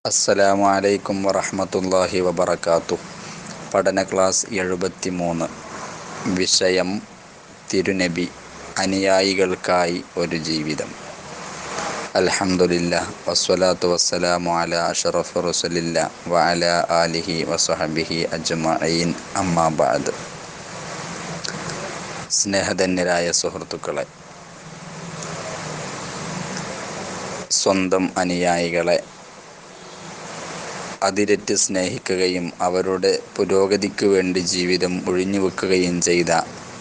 അസ്സലാമു അലൈക്കും വറഹ്മത്തുള്ളാഹി വബറകാതുഹു പഠന ക്ലാസ് എഴുപത്തി മൂന്ന് വിഷയം തിരുനബി അനുയായികൾക്കായി ഒരു ജീവിതം അൽഹംദുലില്ലാ വസ്സലാത്തു വസ്സലാമു അലാ അഷ്റഫി റസുലില്ലാ വഅലാ ആലിഹി വസഹബിഹി അജ്മഈൻ അമ്മാ ബഅദ് സ്നേഹധന്യരായ സുഹൃത്തുക്കളെ സ്വന്തം അനുയായികളെ അതിരറ്റ് സ്നേഹിക്കുകയും അവരുടെ പുരോഗതിക്ക് വേണ്ടി ജീവിതം ഒഴിഞ്ഞുവെക്കുകയും ചെയ്ത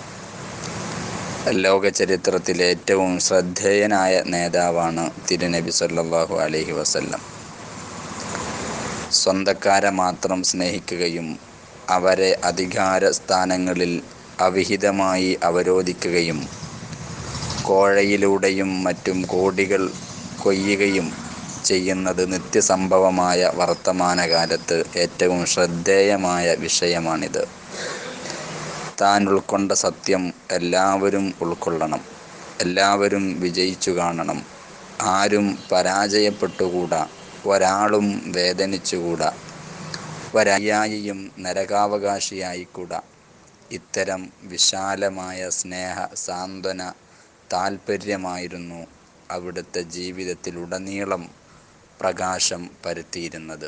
ലോക ചരിത്രത്തിലെ ഏറ്റവും ശ്രദ്ധേയനായ നേതാവാണ് തിരുനബി സല്ലല്ലാഹു അലൈഹി വസല്ലം സ്വന്തക്കാരെ മാത്രം സ്നേഹിക്കുകയും അവരെ അധികാര സ്ഥാനങ്ങളിൽ അവിഹിതമായി അവരോധിക്കുകയും കോഴയിലൂടെയും മറ്റും കോടികൾ കൊയ്യുകയും ചെയ്യുന്നത് നിത്യസംഭവമായ വർത്തമാനകാലത്ത് ഏറ്റവും ശ്രദ്ധേയമായ വിഷയമാണിത് താൻ ഉൾക്കൊണ്ട സത്യം എല്ലാവരും ഉൾക്കൊള്ളണം എല്ലാവരും വിജയിച്ചു കാണണം ആരും പരാജയപ്പെട്ടുകൂടാ ഒരാളും വേദനിച്ചുകൂടാ ഒരയായിയും നരകാവകാശിയായിക്കൂടാ ഇത്തരം വിശാലമായ സ്നേഹ സാന്ത്വന താൽപ്പര്യമായിരുന്നു അവിടുത്തെ ജീവിതത്തിലുടനീളം പ്രകാശം പരത്തിയിരുന്നത്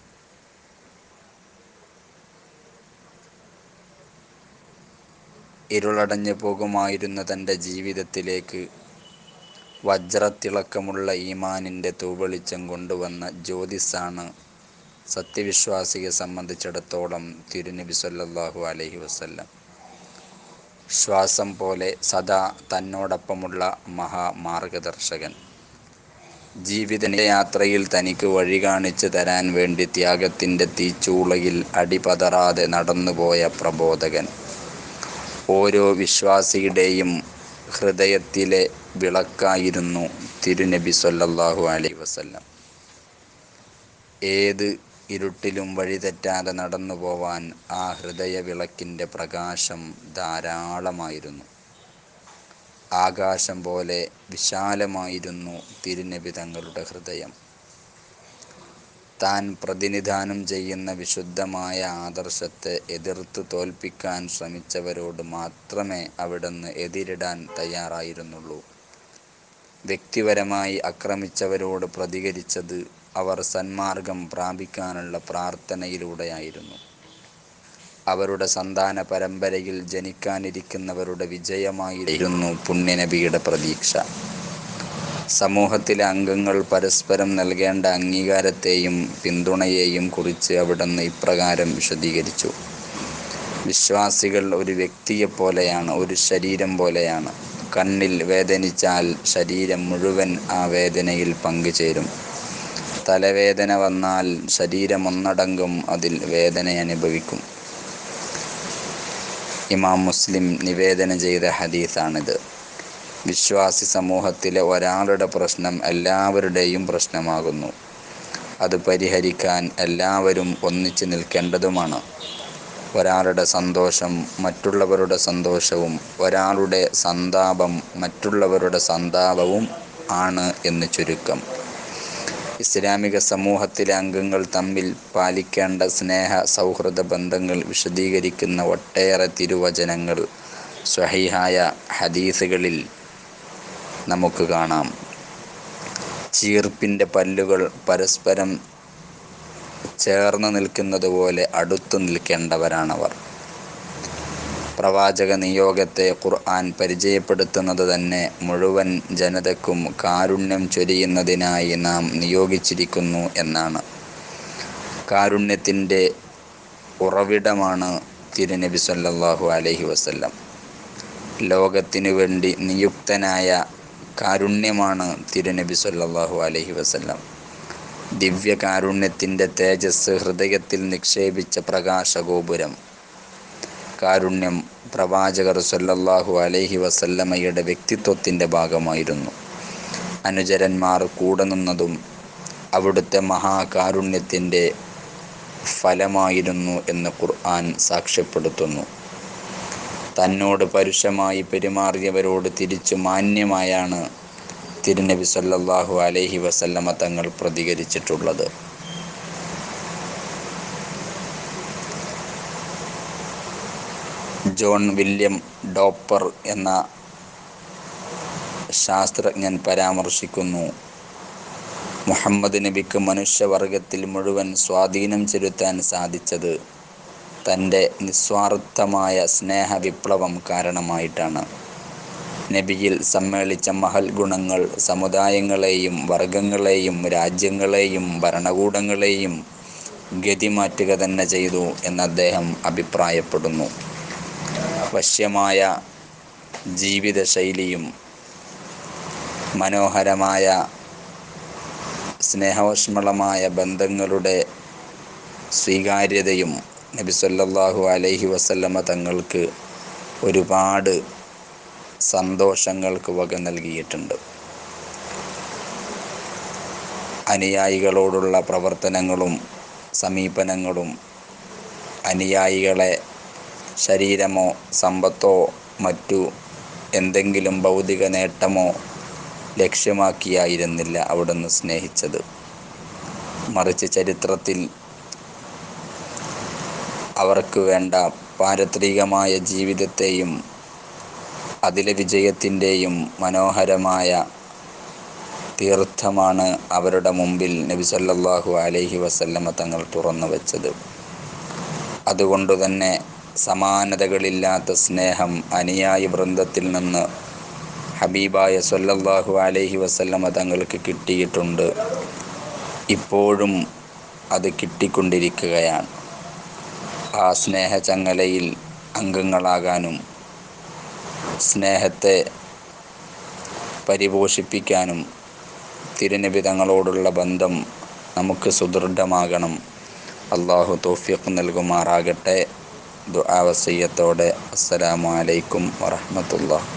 ഇരുളടഞ്ഞു പോകുമായിരുന്ന തൻ്റെ ജീവിതത്തിലേക്ക് വജ്രത്തിളക്കമുള്ള ഈമാനിൻ്റെ തൂവെളിച്ചം കൊണ്ടുവന്ന ജ്യോതിസാണ് സത്യവിശ്വാസിയെ സംബന്ധിച്ചിടത്തോളം തിരുനബി സല്ലല്ലാഹു അലൈഹി വസല്ലം ശ്വാസം പോലെ സദാ തന്നോടൊപ്പമുള്ള മഹാമാർഗദർശകൻ ജീവിത യാത്രയിൽ തനിക്ക് വഴി കാണിച്ചു തരാൻ വേണ്ടി ത്യാഗത്തിൻ്റെ തീച്ചൂളയിൽ അടിപതറാതെ നടന്നുപോയ പ്രബോധകൻ ഓരോ വിശ്വാസിയുടെയും ഹൃദയത്തിലെ വിളക്കായിരുന്നു തിരുനബി സല്ലല്ലാഹു അലൈഹി വസല്ലം ഏത് ഇരുട്ടിലും വഴിതെറ്റാതെ നടന്നു പോവാൻ ആ ഹൃദയ വിളക്കിൻ്റെ പ്രകാശം ധാരാളമായിരുന്നു ആകാശം പോലെ വിശാലമായിരുന്നു തിരുനബി തങ്ങളുടെ ഹൃദയം താൻ പ്രതിനിധാനം ചെയ്യുന്ന വിശുദ്ധമായ ആദർശത്തെ എതിർത്ത് തോൽപ്പിക്കാൻ ശ്രമിച്ചവരോട് മാത്രമേ അവിടുന്ന് എതിരിടാൻ തയ്യാറായിരുന്നുള്ളൂ വ്യക്തിപരമായി ആക്രമിച്ചവരോട് പ്രതികരിച്ചത് അവർ സന്മാർഗം പ്രാപിക്കാനുള്ള പ്രാർത്ഥനയിലൂടെയായിരുന്നു അവരുടെ സന്താന പരമ്പരയിൽ ജനിക്കാനിരിക്കുന്നവരുടെ വിജയമായിരുന്നു പുണ്യനബിയുടെ പ്രതീക്ഷ സമൂഹത്തിലെ അംഗങ്ങൾ പരസ്പരം നൽകേണ്ട അംഗീകാരത്തെയും പിന്തുണയെയും കുറിച്ച് അവിടുന്ന് ഇപ്രകാരം വിശദീകരിച്ചു വിശ്വാസികൾ ഒരു വ്യക്തിയെപ്പോലെയാണ് ഒരു ശരീരം പോലെയാണ് കണ്ണിൽ വേദനിച്ചാൽ ശരീരം മുഴുവൻ ആ വേദനയിൽ പങ്കുചേരും തലവേദന വന്നാൽ ശരീരം ഒന്നടങ്കം അതിൽ വേദന അനുഭവിക്കും ഇമാം മുസ്ലിം നിവേദനം ചെയ്ത ഹദീസാണിത് വിശ്വാസി സമൂഹത്തിലെ ഒരാളുടെ പ്രശ്നം എല്ലാവരുടെയും പ്രശ്നമാകുന്നു അത് പരിഹരിക്കാൻ എല്ലാവരും ഒന്നിച്ചു നിൽക്കേണ്ടതുമാണ് ഒരാളുടെ സന്തോഷം മറ്റുള്ളവരുടെ സന്തോഷവും ഒരാളുടെ സന്താപം മറ്റുള്ളവരുടെ സന്താപവും ആണ് എന്ന് ചുരുക്കം ഇസ്ലാമിക സമൂഹത്തിലെ അംഗങ്ങൾ തമ്മിൽ പാലിക്കേണ്ട സ്നേഹ സൗഹൃദ ബന്ധങ്ങൾ വിശദീകരിക്കുന്ന ഒട്ടേറെ തിരുവചനങ്ങൾ സ്വഹീഹായ ഹദീസുകളിൽ നമുക്ക് കാണാം ചീർപ്പിൻ്റെ പല്ലുകൾ പരസ്പരം ചേർന്ന് നിൽക്കുന്നത് പോലെ അടുത്തു നിൽക്കേണ്ടവരാണവർ പ്രവാചക നിയോഗത്തെ ഖുർആൻ പരിചയപ്പെടുത്തുന്നത് തന്നെ മുഴുവൻ ജനതക്കും കാരുണ്യം ചൊരിയുന്നതിനായി നാം നിയോഗിച്ചിരിക്കുന്നു എന്നാണ് കാരുണ്യത്തിൻ്റെ ഉറവിടമാണ് തിരുനബി സല്ലല്ലാഹു അലൈഹി വസല്ലം ലോകത്തിനു വേണ്ടി നിയുക്തനായ കാരുണ്യമാണ് തിരുനബി സല്ലല്ലാഹു അലൈഹി വസല്ലം ദിവ്യ കാരുണ്യത്തിൻ്റെ തേജസ് ഹൃദയത്തിൽ നിക്ഷേപിച്ച പ്രകാശഗോപുരം കാരുണ്യം പ്രവാചകർ സല്ലല്ലാഹു അലൈഹി വസല്ലമയുടെ വ്യക്തിത്വത്തിൻ്റെ ഭാഗമായിരുന്നു അനുചരന്മാർ കൂടെ നിന്നതും അവിടുത്തെ മഹാകാരുണ്യത്തിൻ്റെ ഫലമായിരുന്നു എന്ന് ഖുർആൻ സാക്ഷ്യപ്പെടുത്തുന്നു തന്നോട് പരുഷമായി പെരുമാറിയവരോട് തിരിച്ചു മാന്യമായാണ് തിരുനബി സല്ലല്ലാഹു അലൈഹി വസല്ലമ തങ്ങൾ പ്രതികരിച്ചിട്ടുള്ളത് ജോൺ വില്യം ഡോപ്പർ എന്ന ശാസ്ത്രജ്ഞൻ പരാമർശിക്കുന്നു മുഹമ്മദ് നബിക്ക് മനുഷ്യവർഗത്തിൽ മുഴുവൻ സ്വാധീനം ചെലുത്താൻ സാധിച്ചത് തൻ്റെ നിസ്വാർത്ഥമായ സ്നേഹ വിപ്ലവം കാരണമായിട്ടാണ് നബിയിൽ സമ്മേളിച്ച മഹൽ ഗുണങ്ങൾ സമുദായങ്ങളെയും വർഗങ്ങളെയും രാജ്യങ്ങളെയും ഭരണകൂടങ്ങളെയും ഗതിമാറ്റുക തന്നെ ചെയ്തു എന്ന് അദ്ദേഹം അഭിപ്രായപ്പെടുന്നു വശ്യമായ ജീവിതശൈലിയും മനോഹരമായ സ്നേഹോഷ്മളമായ ബന്ധങ്ങളുടെ സ്വീകാര്യതയും നബി സല്ലല്ലാഹു അലൈഹി വസല്ലമ തങ്ങൾക്ക് ഒരുപാട് സന്തോഷങ്ങൾക്ക് വക നൽകിയിട്ടുണ്ട് അനുയായികളോടുള്ള പ്രവർത്തനങ്ങളും സമീപനങ്ങളും അനുയായികളെ ശരീരമോ സമ്പത്തോ മറ്റു എന്തെങ്കിലും ഭൗതിക നേട്ടമോ ലക്ഷ്യമാക്കിയായിരുന്നില്ല അവിടുന്ന് സ്നേഹിച്ചത് മറിച്ച് ചരിത്രത്തിൽ അവർക്ക് വേണ്ട പാരത്രികമായ ജീവിതത്തെയും അതിലെ വിജയത്തിൻ്റെയും മനോഹരമായ തീർത്ഥമാണ് അവരുടെ മുമ്പിൽ നബി സല്ലല്ലാഹു അലൈഹി വസല്ലമ തങ്ങൾ തുറന്നു വെച്ചത് അതുകൊണ്ട് തന്നെ സമാനതകളില്ലാത്ത സ്നേഹം അനുയായി വൃന്ദത്തിൽ നിന്ന് ഹബീബായ സല്ലല്ലാഹു അലൈഹി വസല്ലമ തങ്ങൾക്ക് കിട്ടിയിട്ടുണ്ട് ഇപ്പോഴും അത് കിട്ടിക്കൊണ്ടിരിക്കുകയാണ് ആ സ്നേഹചങ്ങലയിൽ അംഗങ്ങളാകാനും സ്നേഹത്തെ പരിപോഷിപ്പിക്കാനും തിരുനബി തങ്ങളോടുള്ള ബന്ധം നമുക്ക് സുദൃഢമാകണം അള്ളാഹു തൗഫീഖ് നൽകുമാറാകട്ടെ ദുആ വസിയ്യത്തോടെ അസ്സലാമു അലൈക്കും വറഹ്മത്തുള്ളാഹി